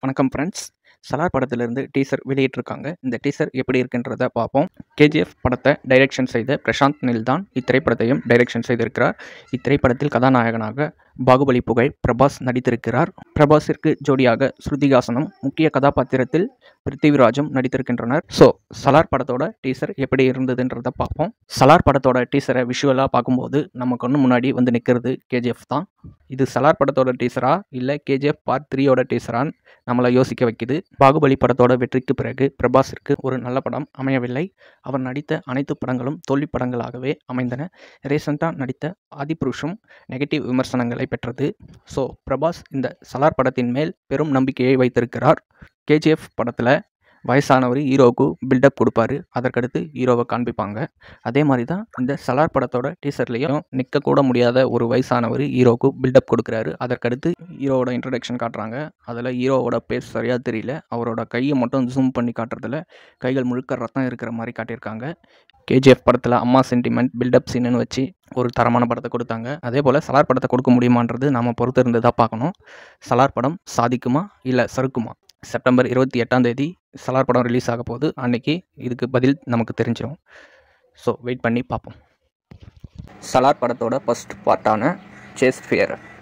வணக்கம் ஃப்ரெண்ட்ஸ் சலார் படத்திலிருந்து டீசர் வெளியிட்டிருக்காங்க இந்த டீசர் எப்படி இருக்குன்றத பார்ப்போம் கேஜிஎஃப் படத்தை டைரக்ஷன் செய்த பிரசாந்த் நில் தான் இத்திரைப்படத்தையும் டைரக்ஷன் செய்திருக்கிறார் இத்திரைப்படத்தில் கதாநாயகனாக பாகுபலி புகழ் பிரபாஸ் நடித்திருக்கிறார் பிரபாஸிற்கு ஜோடியாக ஸ்ருதிகாசனும் முக்கிய கதாபாத்திரத்தில் பிருத்திவிராஜும் நடித்திருக்கின்றனர் ஸோ சலார் படத்தோட டீசர் எப்படி இருந்ததுன்றத பார்ப்போம் சலார் படத்தோட டீசரை விஷுவலாக பார்க்கும்போது நம்ம கண்ணு முன்னாடி வந்து நிற்கிறது கேஜிஎஃப் தான் இது சலார் படத்தோட டீசரா இல்லை கேஜிஎஃப் பார்ட் த்ரீயோட டீசரான்னு நம்மளை யோசிக்க வைக்குது பாகுபலி படத்தோட வெற்றிக்கு பிறகு பிரபாஸிற்கு ஒரு நல்ல படம் அமையவில்லை அவர் நடித்த அனைத்து படங்களும் தோல்வி படங்களாகவே அமைந்தன ரீசெண்டாக நடித்த ஆதிபுருஷும் நெகட்டிவ் விமர்சனங்களை பெற்றது ஸோ பிரபாஸ் இந்த சலார் படத்தின் மேல் பெரும் நம்பிக்கையை வைத்திருக்கிறார் கேஜிஎஃப் படத்தில் வயசானவர் ஹீரோவுக்கு பில்டப் கொடுப்பாரு அதற்கடுத்து ஹீரோவை காண்பிப்பாங்க அதே மாதிரி தான் இந்த சலார் படத்தோட டீசர்லேயும் நிற்கக்கூட முடியாத ஒரு வயசானவர் ஹீரோவுக்கு பில்டப் கொடுக்குறாரு அதற்கடுத்து ஹீரோவோட இன்ட்ரடக்ஷன் காட்டுறாங்க அதில் ஹீரோவோட பேஸ் சரியாக தெரியல அவரோட கையை மட்டும் ஜூம் பண்ணி காட்டுறதுல கைகள் முழுக்க ரத்தம் இருக்கிற மாதிரி காட்டியிருக்காங்க கேஜிஎஃப் படத்தில் அம்மா சென்டிமெண்ட் பில்டப் சீனுன்னு வச்சு ஒரு தரமான படத்தை கொடுத்தாங்க அதே போல் சலார் படத்தை கொடுக்க முடியுமான்றது நாம் பொறுத்து இருந்து தான் பார்க்கணும் சலார் படம் சாதிக்குமா இல்லை சறுக்குமா செப்டம்பர் இருபத்தி எட்டாம் தேதி சலார் படம் ரிலீஸ் ஆக போகுது அன்னைக்கு இதுக்கு பதில் நமக்கு தெரிஞ்சிடும் ஸோ வெயிட் பண்ணி பார்ப்போம் சலார் படத்தோட ஃபஸ்ட் பார்ட்டான சேஸ் ஃபியர்